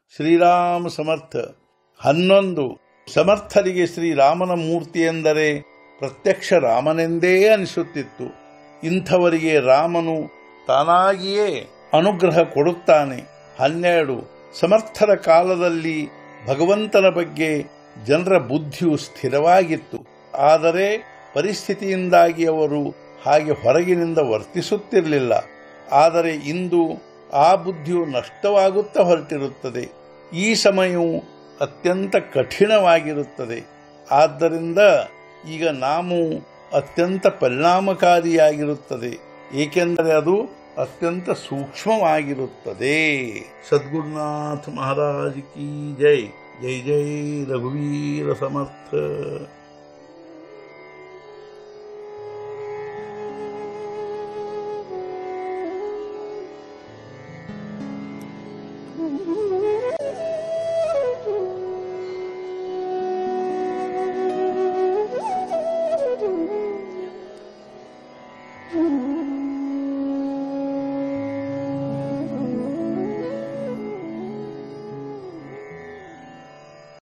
ಶ್ರೀರಾಮ ಸಮರ್ಥ ಹನ್ನೊಂದು ಸಮರ್ಥರಿಗೆ ಶ್ರೀರಾಮನ ಮೂರ್ತಿ ಎಂದರೆ ಪ್ರತ್ಯಕ್ಷ ರಾಮನೆಂದೇ ಅನಿಸುತ್ತಿತ್ತು ಇಂಥವರಿಗೆ ರಾಮನು ತಾನಾಗಿಯೇ ಅನುಗ್ರಹ ಕೊಡುತ್ತಾನೆ ಹನ್ನೆರಡು ಸಮರ್ಥರ ಕಾಲದಲ್ಲಿ ಭಗವಂತನ ಬಗ್ಗೆ ಜನರ ಬುದ್ಧಿಯು ಸ್ಥಿರವಾಗಿತ್ತು ಆದರೆ ಪರಿಸ್ಥಿತಿಯಿಂದಾಗಿ ಅವರು ಹಾಗೆ ಹೊರಗಿನಿಂದ ವರ್ತಿಸುತ್ತಿರಲಿಲ್ಲ ಆದರೆ ಇಂದು ಆ ಬುದ್ಧಿಯು ನಷ್ಟವಾಗುತ್ತಾ ಹೊರಟಿರುತ್ತದೆ ಈ ಸಮಯವು ಅತ್ಯಂತ ಕಠಿಣವಾಗಿರುತ್ತದೆ ಆದ್ದರಿಂದ ಈಗ ನಾವು ಅತ್ಯಂತ ಪರಿಣಾಮಕಾರಿಯಾಗಿರುತ್ತದೆ ಏಕೆಂದರೆ ಅದು ಅತ್ಯಂತ ಸೂಕ್ಷ್ಮವಾಗಿರುತ್ತದೆ ಸದ್ಗುರುನಾಥ ಮಹಾರಾಜ್ ಕಿ ಜೈ ಜೈ ಜೈ ರಘುವೀರ ಸಮರ್ಥ